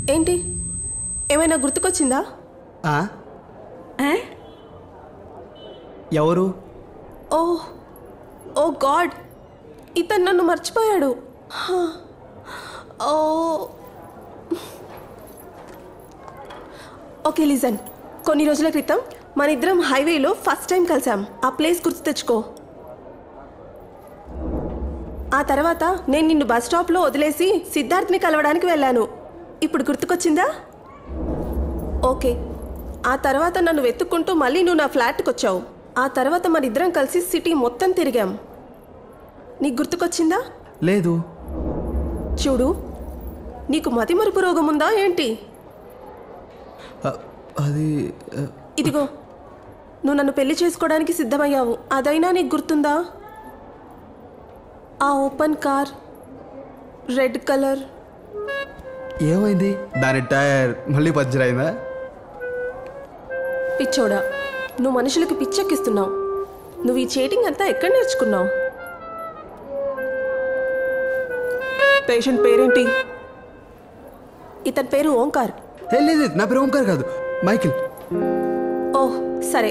ఏంటి ఏమైనా గుర్తుకొచ్చిందా ఆ? ఏ? ఎవరు ఓ ఓ గాడ్ ఇతను నన్ను మర్చిపోయాడు హా. ఓ ఓకే లిజన్ కొన్ని రోజుల క్రితం మన ఇద్దరం హైవేలో ఫస్ట్ టైం కలిసాం ఆ ప్లేస్ గుర్తు తెచ్చుకో ఆ తర్వాత నేను నిన్ను బస్ స్టాప్లో వదిలేసి సిద్ధార్థ్ని కలవడానికి వెళ్ళాను ఇప్పుడు గుర్తుకొచ్చిందా ఓకే ఆ తర్వాత నన్ను వెతుక్కుంటూ మళ్ళీ నువ్వు నా ఫ్లాట్కి వచ్చావు ఆ తర్వాత మన ఇద్దరం కలిసి సిటీ మొత్తం తిరిగాం నీకు గుర్తుకొచ్చిందా లేదు చూడు నీకు మతిమరుపు రోగం ఉందా ఏంటి ఆ, అది ఆ, ఇదిగో నువ్వు నన్ను పెళ్లి చేసుకోవడానికి సిద్ధమయ్యావు అదైనా నీకు గుర్తుందా ఆ ఓపెన్ కార్ రెడ్ కలర్ ఏమైంది దాని టైర్ మళ్ళీ పంచర్ అయిందా పిచ్చోడా నువ్వు మనుషులకి పిచ్చెక్కిస్తున్నావు నువ్వు ఈ చీటింగ్ అంతా ఎక్కడ నేర్చుకున్నావు పేషెంట్ పేరేంటి ఇతని పేరు ఓంకార్ ఏ, లేదు లేదు, నా పేరు ఓంకార్ కాదు మైకిల్ ఓహ్ సరే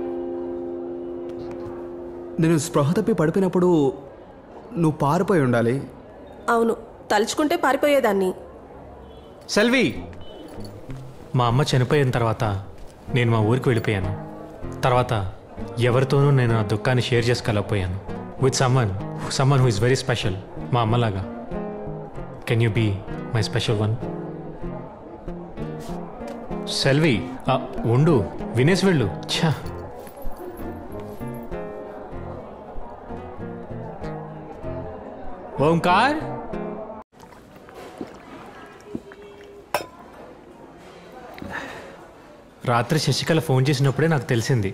నేను స్పృహ తప్పి పడిపోయినప్పుడు నువ్వు పారిపోయి ఉండాలి అవును తలుచుకుంటే పారిపోయేదాన్ని సెల్వి మా అమ్మ చనిపోయిన తర్వాత నేను మా ఊరికి వెళ్ళిపోయాను తర్వాత ఎవరితోనూ నేను ఆ దుఃఖాన్ని షేర్ చేసుకోలేకపోయాను with someone someone who is very special మా అమ్మలాగా can you be my special one Selvi ఆ, ఉండు వినేసి వెళ్ళు ఛా ఓంకార్ రాత్రి శశికళ ఫోన్ చేసినప్పుడే నాకు తెలిసింది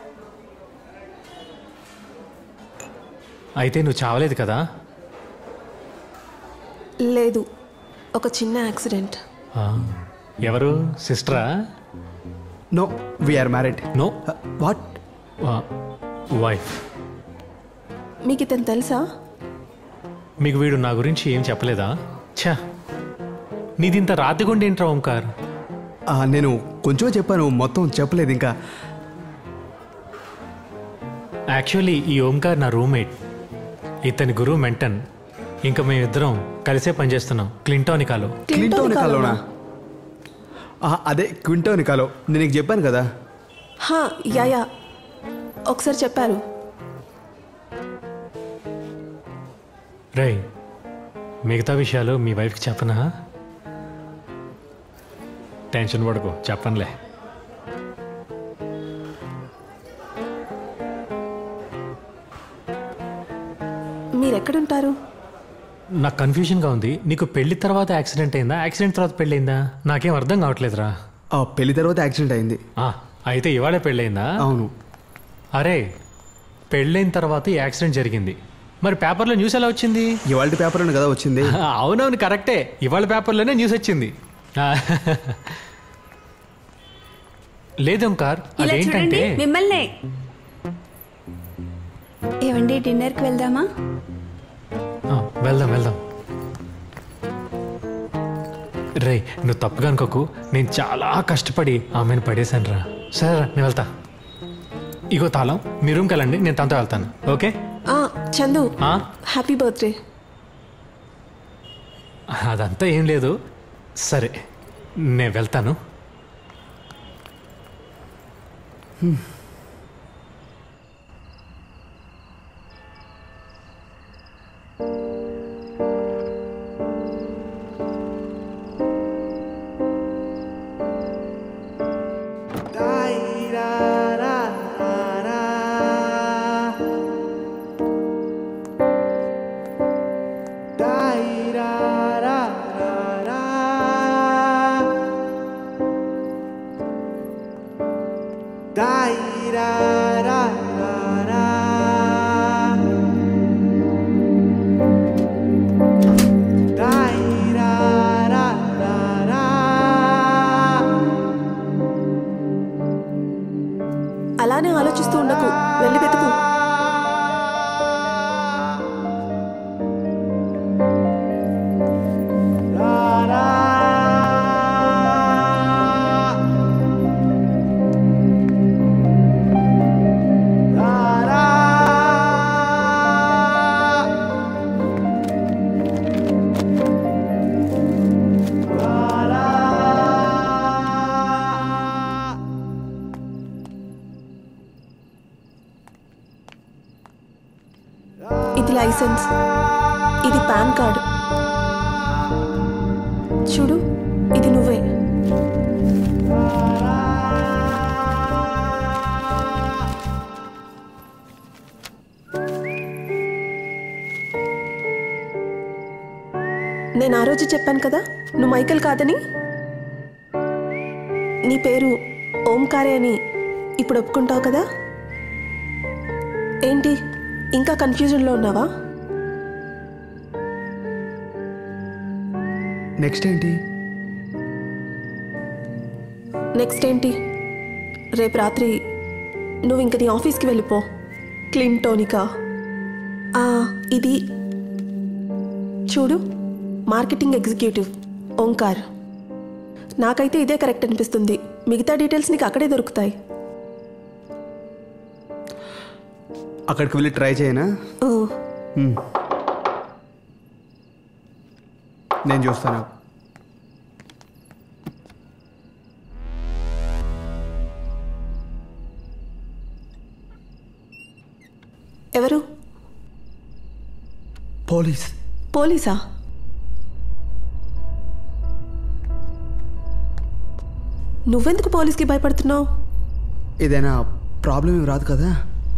అయితే నువ్వు చావలేదు కదా లేదు ఒక చిన్న యాక్సిడెంట్ ఆ, ఎవరు సిస్టరా no we're married no what wife మీకు ఇతను తెలుసా మీకు వీడు నా గురించి ఏం చెప్పలేదా ఛా నీదింత రాతిగుండి ఏంట్రా ఓంకార్ నేను కొంచెం చెప్పాను మొత్తం చెప్పలేదు ఇంకా యాక్చువల్లీ ఈ ఓంకార్ నా రూమ్మేట్ ఇతని గురువు మెంటన్ ఇంకా మేమిద్దరం కలిసే పనిచేస్తున్నాం క్లింటానికాలో క్లింటోన్ కాలోనా ఆ, అదే క్వింటోన్ కాలో నేను నీకు చెప్పాను కదా హా యా యా ఒకసారి చెప్పారు రై మిగతా విషయాలు మీ వైఫ్కి చెప్పనా టెన్షన్ పడకు చెప్పనులే మీరెక్కడుంటారు నాకు కన్ఫ్యూజన్గా ఉంది నీకు పెళ్లి తర్వాత యాక్సిడెంట్ అయిందా యాక్సిడెంట్ తర్వాత పెళ్ళి అయిందా నాకేం అర్థం కావట్లేదురా ఆ, పెళ్లి తర్వాత యాక్సిడెంట్ అయింది ఆ, అయితే ఇవాళే పెళ్ళయిందా అవును అరే పెళ్ళైన తర్వాత ఈ యాక్సిడెంట్ జరిగింది మరి పేపర్లో న్యూస్ ఎలా వచ్చింది ఇవాళ పేపర్లోనే కదా వచ్చింది అవునవును కరెక్టే ఇవాళ పేపర్లోనే న్యూస్ వచ్చింది ఆ, లేదు ఓంకార్ ఇలా చూడండి అదేంటంటే మిమ్మల్నే ఏవండి డిన్నర్కి వెళ్దామా ఆ, వెళ్దాం వెళ్దాం రే నువ్వు తప్పుగా అనుకోకు నేను చాలా కష్టపడి ఆమెను పడేశాను రా సరే రా నేను వెళ్తా ఇగో తాళం మీ రూమ్కి వెళ్ళండి నేను తనతో వెళ్తాను ఓకే ఆ, చందు ఆ? హ్యాపీ బర్త్డే అదంతా ఏం లేదు సరే నేను వెళ్తాను Die. నేను ఆ రోజు చెప్పాను కదా నువ్వు మైకల్ కాదని నీ పేరు ఓంకారే అని ఇప్పుడు ఒప్పుకుంటావు కదా ఏంటి ఇంకా కన్ఫ్యూజన్లో ఉన్నావా నెక్స్ట్ ఏంటి నెక్స్ట్ ఏంటి రేపు రాత్రి నువ్వు ఇంక నీ ఆఫీస్కి వెళ్ళిపో క్లింటోనికా ఆ, ఇది చూడు మార్కెటింగ్ ఎగ్జిక్యూటివ్ ఓంకార్ నాకైతే ఇదే కరెక్ట్ అనిపిస్తుంది మిగతా డీటెయిల్స్ నీకు అక్కడే దొరుకుతాయి అక్కడికి వెళ్ళి ట్రై చేయనా ఓ, మ్మ్. నేను చూస్తాను ఎవరు పోలీస్ పోలీసా నువ్వెందుకు పోలీస్కి భయపడుతున్నావు ఏదైనా ప్రాబ్లం ఏమి రాదు కదా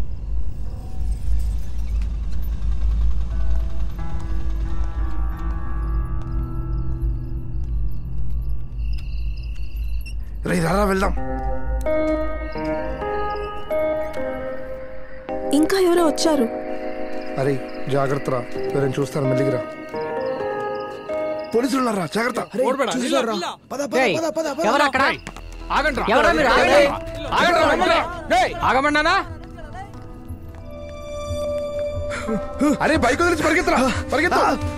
రే రారా వెళ్దాం ఇంకా ఎవరో వచ్చారు అరే జాగ్రత్త రా ఎవరైనా చూస్తారు మెల్లిగిరా పోలీసులు ఉన్నారా జాగ్రత్త ఏయ్, ఎవరు అక్కడ ఎవరా మీరు ఆగండి. ఆగమన్నానా అరే బైక్ వదిలించి పరిగెత్తరా పరిగెత్తా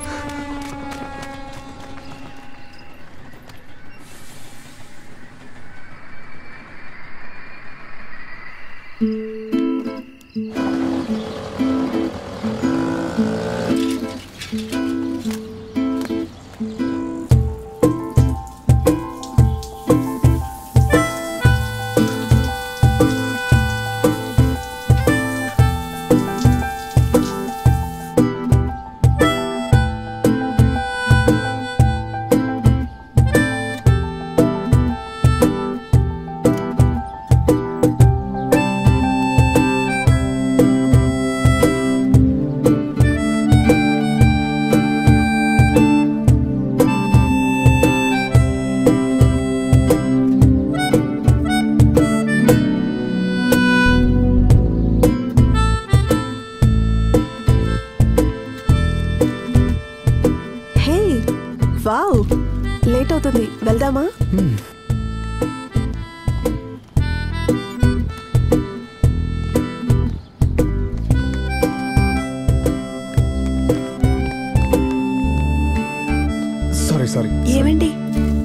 హే వావ్ లేట్ అవుతుంది వెళ్దామా సారీ సారీ ఏమండి